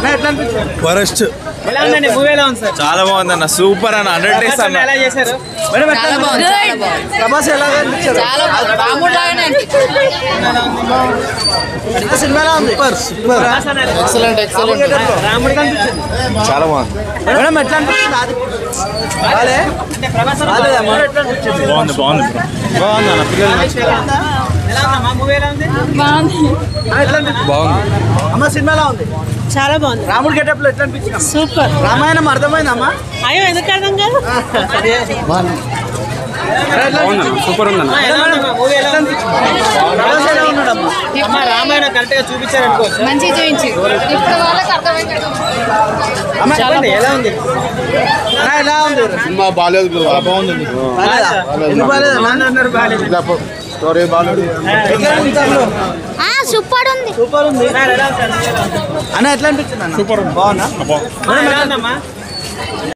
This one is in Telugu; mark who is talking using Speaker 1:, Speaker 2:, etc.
Speaker 1: అన్న ఎట్లా అనిపించింది
Speaker 2: వరస్ట్
Speaker 1: ఎలా ఉందండి మూవీ ఎలా ఉంది సార్
Speaker 2: చాలా బాగుంది అన్న సూపర్ అన్న హండ్రెడ్ డేస్
Speaker 1: ప్రభాస్ అన్న
Speaker 2: అన్న
Speaker 1: ఎలా చేశారు మేడం ఎట్లా
Speaker 3: చాలా బాగుంది చాలా బాగుంది
Speaker 1: ప్రభాస్ ఎలా అనిపించారు
Speaker 3: చాలా బాగుంది రాముడు లాగానే అనిపించింది
Speaker 1: సినిమా ఎలా ఉంది సూపర్ సూపర్
Speaker 3: ఎక్సలెంట్ ఎక్సలెంట్
Speaker 1: రాముడికి అనిపించింది
Speaker 2: చాలా బాగుంది
Speaker 1: మేడం ఎట్లా అనిపించింది అది బాలే బాలేదమ్మా ఎట్లా అనిపించింది
Speaker 2: బాగుంది బాగుంది బాగుంది అన్న పిల్లలు
Speaker 1: ఎలా ఉందా? ఎలా ఉందమ్మా మూవీ ఎలా ఉంది
Speaker 3: బాగుంది
Speaker 1: ఆ, ఎట్లా అనిపించింది
Speaker 2: బాగుంది
Speaker 1: అమ్మ సినిమా ఎలా ఉంది
Speaker 4: చాలా బాగుంది
Speaker 1: రాముడి గెటప్ లో ఎట్లా అనిపించింది అమ్మ?
Speaker 4: సూపర్
Speaker 1: రామాయణం అర్థమైందమ్మా
Speaker 4: అయ్యో ఎందుకు అర్థం కాదు
Speaker 1: సూపర్ ఉందన్న మూవీ ఎలా అనిపించింది ప్రభాస్ ఎలా ఉన్నాడమ్మా అమ్మ రామాయణం కరెక్ట్ గా చూపించారు అనుకోవచ్చు
Speaker 3: మంచిగా చూపించి ఇప్పుడు వాళ్ళకి అర్థమైంది
Speaker 1: అమ్మ చెప్పండి ఎలా ఉంది అన్న, ఎలా ఉంది
Speaker 5: సినిమా బాగాలేదు బాగుంది
Speaker 1: బాలేదా? ఎందుకు బాలేదా? నాన్న అన్నారు బాలేదు.
Speaker 5: స్టోరీ బాగాలేదు
Speaker 1: ఎట్లా అనిపించింది అమ్మ?
Speaker 6: సూపర్ ఉంది
Speaker 1: సూపర్ ఉంది అన్న ఎట్లా అనిపించింది అన్న సూపర్ బాగున్నా మేడం, ఎలా ఉందమ్మా